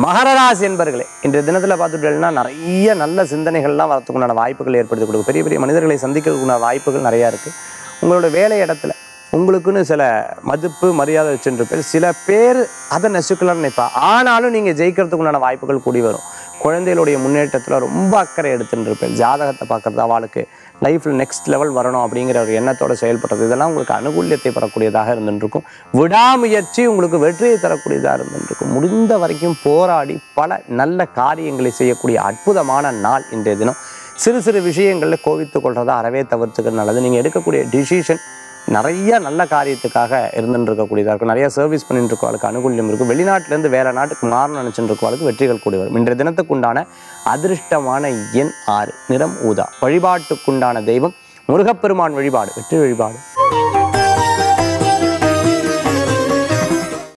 மகர ராசி என்பர்களே இன்றைய தினத்தில் பார்த்துட்டீங்கன்னா நிறைய நல்ல சிந்தனைகள்லாம் வரத்துக்குண்டான வாய்ப்புகள் ஏற்படுத்தி கொடுக்கும் பெரிய பெரிய மனிதர்களை சந்திக்கிறதுக்குண்டான வாய்ப்புகள் நிறையா இருக்குது உங்களோட வேலை இடத்துல உங்களுக்குன்னு சில மதிப்பு மரியாதை வச்சுருப்பேர் சில பேர் அதை நெசுக்கலாம்னு நினைப்பா ஆனாலும் நீங்கள் ஜெயிக்கிறதுக்குண்டான வாய்ப்புகள் கூடி வரும் குழந்தைகளுடைய முன்னேற்றத்தில் ரொம்ப அக்கறை எடுத்துட்டு இருப்பேன் ஜாதகத்தை பார்க்குறது அவளுக்கு லைஃப்பில் நெக்ஸ்ட் லெவல் வரணும் அப்படிங்கிற ஒரு எண்ணத்தோட செயல்படுறது இதெல்லாம் உங்களுக்கு அனுகூல்யத்தை பெறக்கூடியதாக இருந்துருக்கும் விடாமுயற்சி உங்களுக்கு வெற்றியை தரக்கூடியதாக இருந்துருக்கும் முடிந்த வரைக்கும் போராடி பல நல்ல காரியங்களை செய்யக்கூடிய அற்புதமான நாள் இன்றைய தினம் சிறு சிறு விஷயங்களில் கோவித்துக் கொள்றதை அறவே தவிர்த்துக்கிறது நல்லது நீங்கள் எடுக்கக்கூடிய டிசிஷன் நிறைய நல்ல காரியத்துக்காக இருந்துட்டு இருக்கக்கூடியதாக இருக்கும் நிறைய சர்வீஸ் பண்ணிட்டு இருக்கவளுக்கு அனுகூல்யம் இருக்கும் வெளிநாட்டிலேருந்து வேற நாட்டுக்கு மாறணும் நினச்சிட்டு இருக்கவளுக்கு வெற்றிகள் கூடி வரும் இன்றைய தினத்துக்குண்டான அதிர்ஷ்டமான எண் ஆறு நிறம் ஊதா வழிபாட்டுக்குண்டான தெய்வம் முருகப்பெருமான் வழிபாடு வெற்றி வழிபாடு